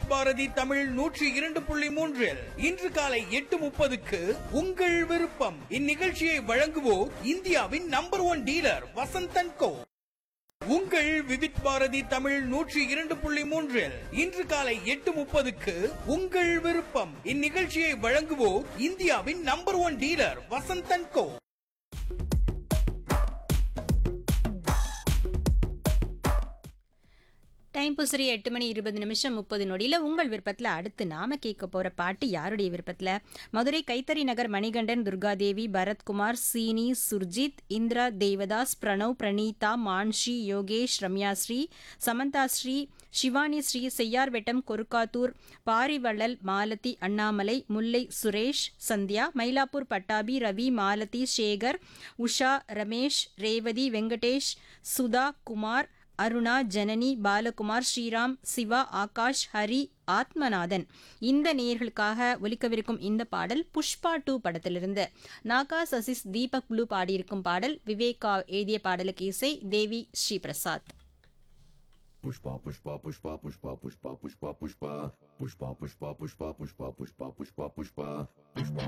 பாரதி தமிழ் நூற்றி இரண்டு புள்ளி மூன்றில் இன்று காலை எட்டு முப்பதுக்கு உங்கள் விருப்பம் இந்நிகழ்ச்சியை வழங்குவோர் இந்தியாவின் number one dealer Vasanth and co உங்கள் விவித் பாரதி தமிழ் நூற்றி இரண்டு புள்ளி மூன்றில் இன்று காலை எட்டு முப்பதுக்கு உங்கள் விருப்பம் இந்நிகழ்ச்சியை வழங்குவோர் இந்தியாவின் number one dealer Vasanth and co time புசரி எட்டு மணி இருபது நிமிஷம் முப்பது நொடியில் உங்கள் விருப்பத்தில் அடுத்து நாம கேட்க போகிற பாட்டு யாருடைய விருப்பத்தில் மதுரை கைத்தறி நகர் மணிகண்டன் துர்காதேவி பரத்குமார் சீனி சுர்ஜித் இந்திரா தேவதாஸ் பிரணவ் பிரணீதா மான்ஷி யோகேஷ் ரம்யாஸ்ரீ சமந்தாஸ்ரீ சிவானி ஸ்ரீ செய்யார்வெட்டம் கொருக்காத்தூர் பாரிவள்ளல் மாலதி அண்ணாமலை முல்லை சுரேஷ் சந்தியா மயிலாப்பூர் பட்டாபி ரவி மாலதி சேகர் உஷா ரமேஷ் ரேவதி வெங்கடேஷ் சுதா குமார் அருணா ஜனனி பாலகுமார் ஸ்ரீராம் சிவா ஆகாஷ் ஹரி ஆத்மநாதன் இந்த நேயர்களுக்காக ஒலிக்கவிருக்கும் இந்த பாடல் புஷ்பா டூ படத்திலிருந்து நாகா சசிஸ் தீபக் ப்ளூ பாடியிருக்கும் பாடல் விவேகா எழுதிய பாடலுக்கு இசை தேவி Sri Prasad Pushpa, pushpa, pushpa, pushpa, pushpa, pushpa, pushpa, pushpa, pushpa, pushpa, pushpa, pushpa, pushpa, pushpa, pushpa, pushpa,